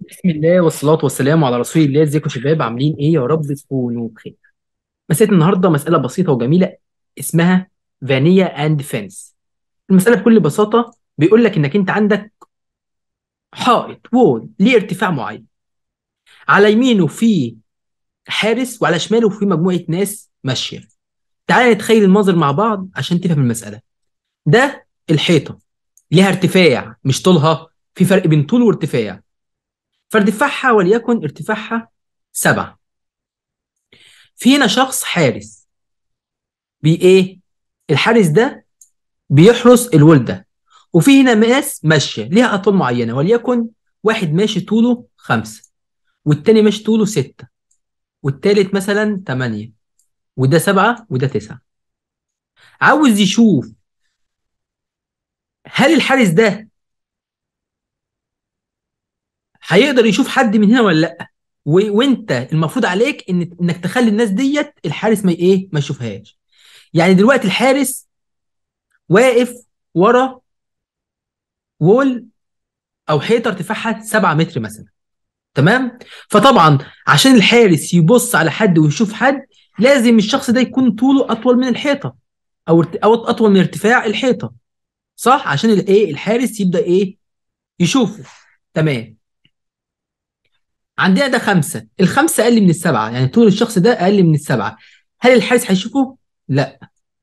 بسم الله والصلاة والسلام على رسول الله ازيكم يا شباب عاملين ايه يا رب تكونوا بخير مسألة النهاردة مسألة بسيطة وجميلة اسمها فانيا اند فينس المسألة بكل بساطة بيقول لك انك انت عندك حائط وول ليه ارتفاع معين على يمينه في حارس وعلى شماله في مجموعة ناس ماشية تعال نتخيل المنظر مع بعض عشان تفهم المسألة ده الحيطة ليها ارتفاع مش طولها في فرق بين طول وارتفاع فارتفاعها وليكن ارتفاعها سبعة في هنا شخص حارس بي ايه الحارس ده بيحرس الول ده وفي هنا ناس ماشية ليها أطوال معينة وليكن واحد ماشي طوله خمسة والتاني ماشي طوله ستة والتالت مثلا تمانية وده سبعة وده تسعة عاوز يشوف هل الحارس ده هيقدر يشوف حد من هنا ولا لا و... وانت المفروض عليك ان انك تخلي الناس ديت الحارس ما ايه ما يشوفهاش يعني دلوقتي الحارس واقف ورا وول او حيطه ارتفاعها 7 متر مثلا تمام فطبعا عشان الحارس يبص على حد ويشوف حد لازم الشخص ده يكون طوله اطول من الحيطه او ارت... او اطول من ارتفاع الحيطه صح عشان الايه الحارس يبدا ايه يشوفه تمام عندنا ده خمسة الخمسة أقل من السبعة يعني طول الشخص ده أقل من السبعة هل الحارس هيشوفه؟ لا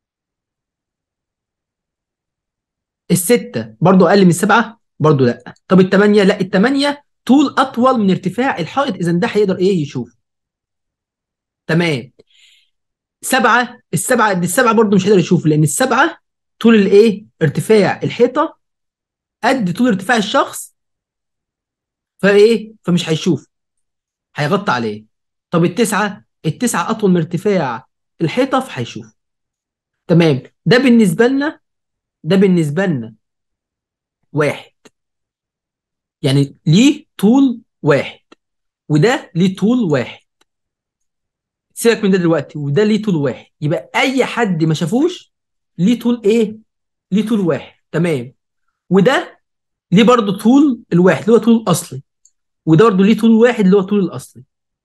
الستة برضو أقل من السبعة؟ برضو لا طب التمانية؟ لا التمانية طول أطول من ارتفاع الحائط إذا ده هيقدر إيه يشوف تمام سبعة السبعة دي السبعة برضو مش هيقدر يشوف لأن السبعة طول الإيه؟ ارتفاع الحيطة قد طول ارتفاع الشخص فإيه؟ فمش هيشوف هيغطي عليه طب التسعة التسعة أطول من ارتفاع الحيطة فهيشوف تمام ده بالنسبة لنا ده بالنسبة لنا واحد يعني ليه طول واحد وده ليه طول واحد سيبك من ده دلوقتي وده ليه طول واحد يبقى أي حد ما شافوش ليه طول إيه؟ ليه طول واحد تمام وده ليه برضه طول الواحد اللي هو طول الأصلي وده برضه ليه طول واحد اللي هو طول الاصلي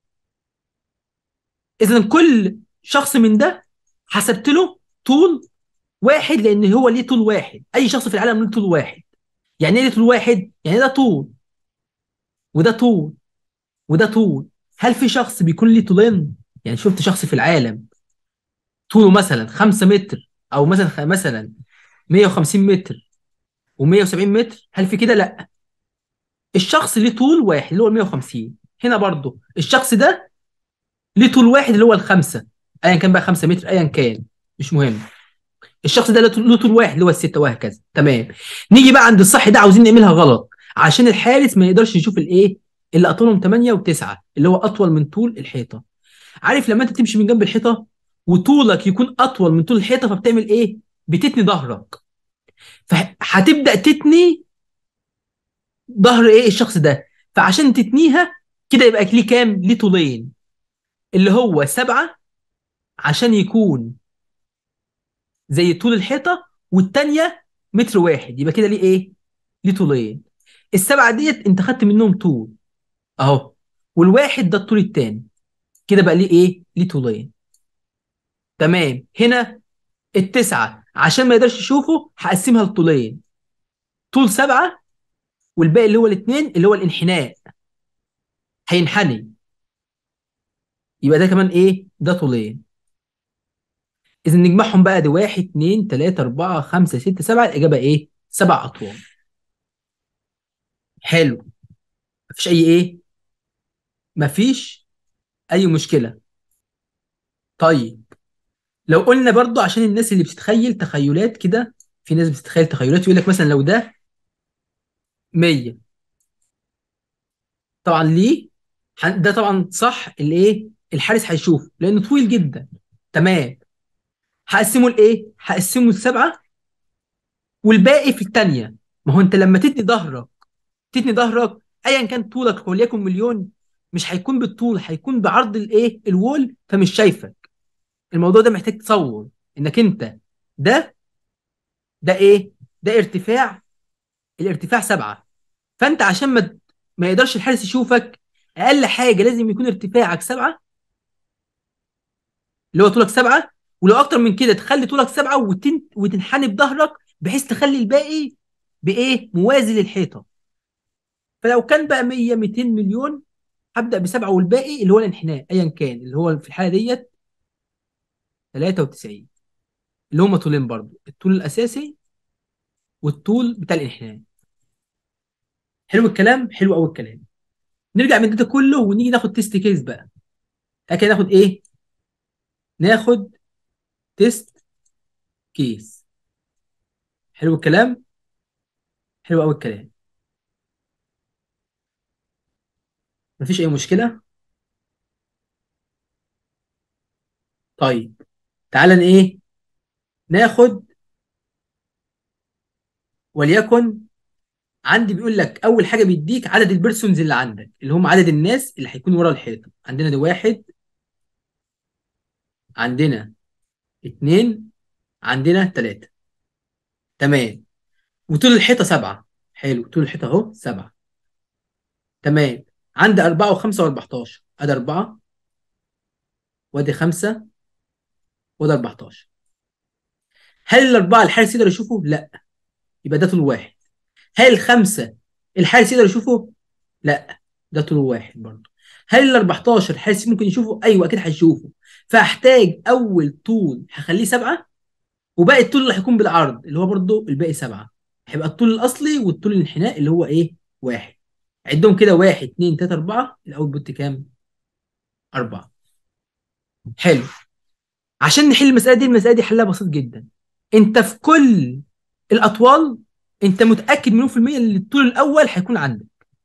اذا كل شخص من ده حسبت له طول واحد لان هو ليه طول واحد اي شخص في العالم ليه طول واحد يعني ايه ليه طول واحد يعني ده طول وده طول وده طول هل في شخص بيكون ليه طولين يعني شفت شخص في العالم طوله مثلا 5 متر او مثلا مثلا 150 متر و170 متر هل في كده لا الشخص ليه طول واحد اللي هو 150 هنا برضو الشخص ده ليه طول واحد اللي هو الخمسة ايا كان بقى 5 متر ايا كان مش مهم الشخص ده له طول واحد اللي هو الستة وهكذا تمام نيجي بقى عند الصح ده عاوزين نعملها غلط عشان الحارس ما يقدرش يشوف الايه اللي اطولهم 8 و9 اللي هو اطول من طول الحيطه عارف لما انت تمشي من جنب الحيطه وطولك يكون اطول من طول الحيطه فبتعمل ايه بتتني ظهرك فهتبدا تتني ظهر ايه الشخص ده فعشان تتنيها كده يبقى ليه كام ليه طولين اللي هو سبعة عشان يكون زي طول الحيطة والتانية متر واحد يبقى كده ليه ايه ليه طولين السبعة ديت انت خدت منهم طول اهو والواحد ده الطول التاني كده بقى ليه ايه ليه طولين تمام هنا التسعة عشان ما يقدرش يشوفه هقسمها لطولين طول سبعة والباقي اللي هو الاثنين اللي هو الانحناء هينحني يبقى ده كمان ايه ده طولين اذا نجمعهم بقى دي واحد اتنين تلاتة اربعة خمسة ستة سبعة الاجابة ايه سبع اطوال حلو مفيش اي ايه مفيش اي مشكلة طيب لو قلنا برضو عشان الناس اللي بتتخيل تخيلات كده في ناس بتتخيل تخيلات يقول لك مثلا لو ده 100 طبعا ليه ده طبعا صح الايه الحارس هيشوف لانه طويل جدا تمام هقسمه لايه هقسمه لسبعه والباقي في الثانيه ما هو انت لما تتني ظهرك تتني ظهرك ايا كان طولك وليكن مليون مش هيكون بالطول هيكون بعرض الايه الوول فمش شايفك الموضوع ده محتاج تصور انك انت ده ده ايه ده ارتفاع الارتفاع سبعة فانت عشان ما ما يقدرش الحارس يشوفك اقل حاجه لازم يكون ارتفاعك سبعه اللي هو طولك سبعه ولو اكتر من كده تخلي طولك سبعه وتن... وتنحني بظهرك بحيث تخلي الباقي بايه موازي للحيطه فلو كان بقى 100 200 مليون هبدا بسبعه والباقي اللي هو الانحناء ايا كان اللي هو في الحاله ديت 93 اللي هما طولين برضو الطول الاساسي والطول بتاع الانحناء حلو الكلام حلو قوي الكلام نرجع من ده كله ونيجي ناخد تيست كيس بقى كده ناخد ايه ناخد تيست كيس حلو الكلام حلو قوي الكلام مفيش اي مشكله طيب تعالى ايه ناخد وليكن عندي بيقول لك اول حاجه بيديك عدد البيرسونز اللي عندك اللي هم عدد الناس اللي هيكون ورا الحيطه عندنا ده واحد عندنا اتنين عندنا تلاتة تمام وطول الحيطه سبعة حلو طول الحيطه اهو سبعة تمام عندي أربعة وخمسة وأربعتاشر أدي أربعة وأدي خمسة وأدي أربعتاشر هل الأربعة الحارس يقدر يشوفه؟ لأ يبقى ده طول واحد هل الخمسة الحارس يقدر يشوفه؟ لا ده طول واحد برضه هل ال 14 الحارس ممكن يشوفه؟ ايوه اكيد هيشوفه فاحتاج اول طول هخليه سبعه وباقي الطول اللي هيكون بالعرض اللي هو برضه الباقي سبعه هيبقى الطول الاصلي والطول الانحناء اللي هو ايه؟ واحد عدهم كده واحد اثنين ثلاثة أربعة الأوتبوت كام؟ أربعة حلو عشان نحل المسألة دي المسألة دي حلها بسيط جدا أنت في كل الأطوال أنت متأكد مليون في المية إن الطول الأول هيكون عندك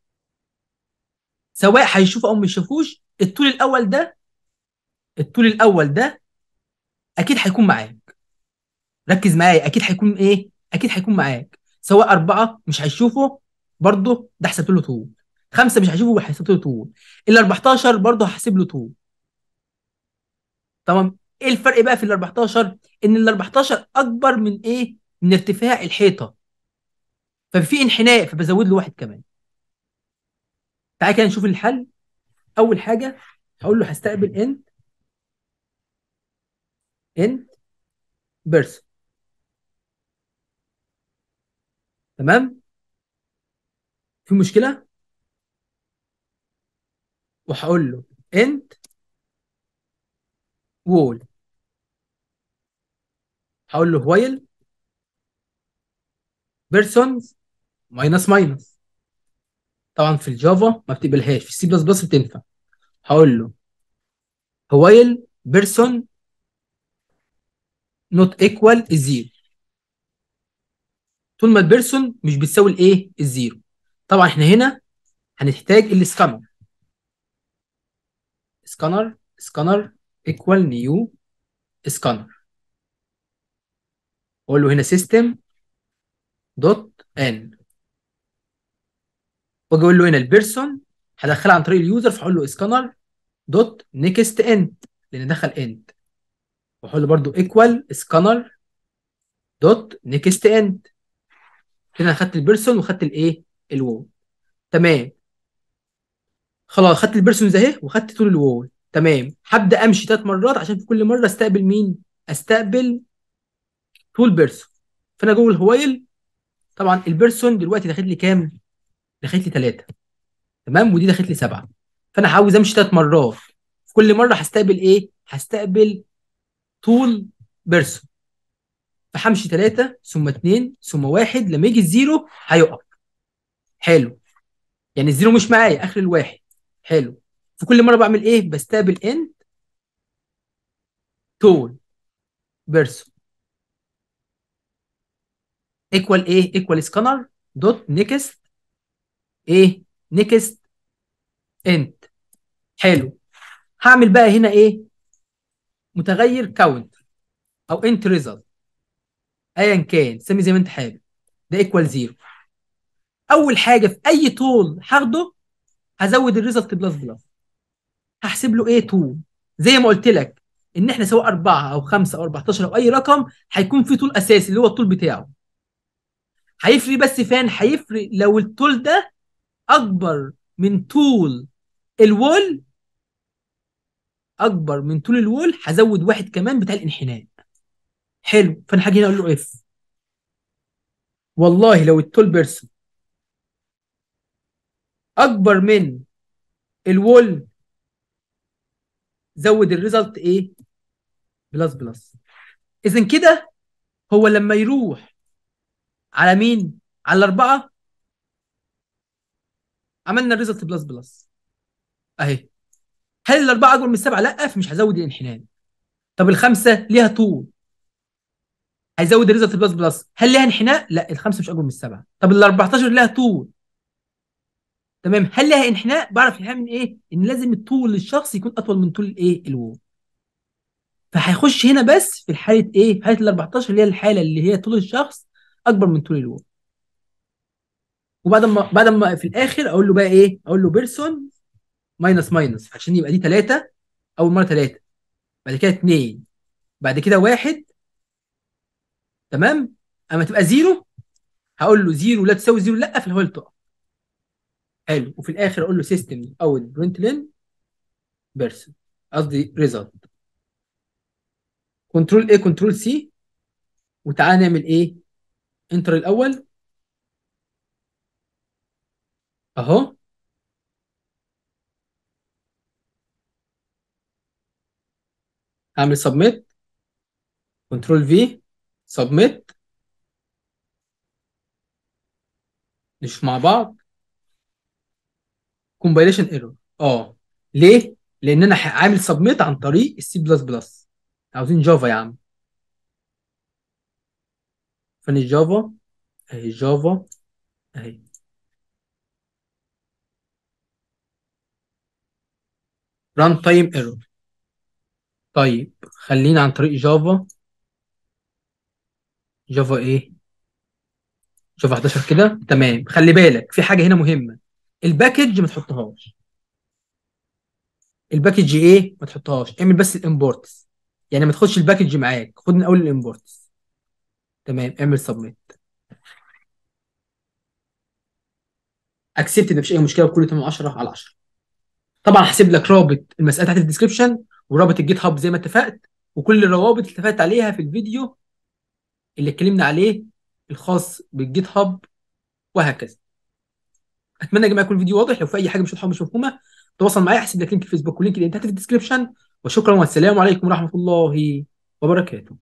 سواء هيشوفه أو ما يشوفوش الطول الأول ده الطول الأول ده أكيد هيكون معاك ركز معايا أكيد هيكون إيه؟ أكيد هيكون معاك سواء أربعة مش هيشوفه برضه ده حسبت له طول خمسه مش هشوفه حسبت له طول ال 14 برضه هحسب له طول تمام ايه الفرق بقى في ال 14 ان ال 14 اكبر من ايه من ارتفاع الحيطه ففي انحناء فبزود له واحد كمان تعالى كده نشوف الحل اول حاجه هقول له هستقبل انت انت بيرسون تمام في مشكله وهقول له انت وول هقول له وايل بيرسونز ماينس ماينس طبعا في الجافا ما بتقبلهاش في السي بلس بلس بتنفع هقول له وايل بيرسون نوت ايكوال الزيرو طول ما البيرسون مش بتساوي الايه الزيرو طبعا احنا هنا هنحتاج السكانر سكانر سكانر ايكوال نيو سكانر اقول له هنا سيستم دوت ان واجي اقول له هنا البيرسون هدخلها عن طريق اليوزر فهقول له سكانر دوت نيكست انت لان دخل انت واقول له برده ايكوال سكانر دوت نيكست انت كده انا خدت البيرسون وخدت الايه الوول تمام خلاص خدت البيرسونز اهي وخدت طول الوول تمام هبدا امشي ثلاث مرات عشان في كل مره استقبل مين استقبل طول بيرسون فانا جوه الهوايل طبعا البيرسون دلوقتي داخل لي كام داخل لي ثلاثه تمام ودي داخل لي سبعه فانا عاوز امشي ثلاث مرات في كل مره هستقبل ايه هستقبل طول بيرسون فهمشي ثلاثه ثم اثنين ثم واحد لما يجي الزيرو هيقف حلو يعني الزيرو مش معايا اخر الواحد حلو في كل مره بعمل ايه بستقبل انت تول بيرسون ايكوال ايه ايكوال سكانر دوت نيكست ايه نيكست انت حلو هعمل بقى هنا ايه متغير كاونت او انت ريزلت ايا كان سمي زي ما انت حابب ده ايكوال زيرو اول حاجه في اي طول هاخده هزود الريزلت بلس بلس هحسب له ايه طول زي ما قلت لك ان احنا سواء 4 او 5 او 14 او اي رقم هيكون في طول اساسي اللي هو الطول بتاعه هيفرق بس فين هيفرق لو الطول ده اكبر من طول الوول اكبر من طول الوول هزود واحد كمان بتاع الانحناء حلو فانا هاجي هنا اقول له اف والله لو التول بيرسون اكبر من الوول زود الريزلت ايه بلس بلس اذا كده هو لما يروح على مين على الاربعه عملنا الريزلت بلس بلس اهي هل الاربعه اكبر من السبعه لا فمش هزود الانحناء طب الخمسه ليها طول هيزود الريزلت بلس بلس هل ليها انحناء لا الخمسه مش اكبر من السبعه طب ال 14 ليها طول تمام هل لها انحناء بعرف انحناء من ايه ان لازم الطول للشخص يكون اطول من طول الايه الوو فهيخش هنا بس في حاله ايه في حاله ال 14 اللي هي الحاله اللي هي طول الشخص اكبر من طول الوو وبعد ما بعد ما في الاخر اقول له بقى ايه اقول له بيرسون ماينس ماينس عشان يبقى دي 3 اول مره 3 بعد كده 2 بعد كده 1 تمام اما تبقى زيرو هقول له زيرو لا تساوي زيرو لا في الهول تقف حلو وفي الاخر اقول له سيستم او برنت لين بيرسون قصدي ريزلت كنترول ايه كنترول سي وتعالى نعمل ايه انتر الاول اهو هعمل سبميت كنترول في سبميت نشوف مع بعض كومبايليشن ايرور اه ليه لان انا عامل سبميت عن طريق السي بلس بلس عاوزين جافا يا عم فين الجافا اهي جافا اهي ران تايم ايرور طيب خلينا عن طريق جافا جافا ايه جافا 11 كده تمام خلي بالك في حاجه هنا مهمه الباكج ما تحطهاش الباكج ايه ما تحطهاش اعمل بس الامبورتس يعني ما تاخدش الباكج معاك خد من اول الامبورتس تمام اعمل سبميت اكسبت مفيش اي مشكله وكله تمام 10 على 10 طبعا هسيب لك رابط المساله تحت في الديسكربشن ورابط الجيت هاب زي ما اتفقت وكل الروابط اللي اتفقت عليها في الفيديو اللي اتكلمنا عليه الخاص بالجيت هاب وهكذا اتمنى يا جماعه يكون الفيديو واضح لو في اي حاجه مش واضحه مش مفهومه تواصل معايا هسيب لك لينك الفيسبوك ولينك اللي تحت في الديسكربشن وشكرا والسلام عليكم ورحمه الله وبركاته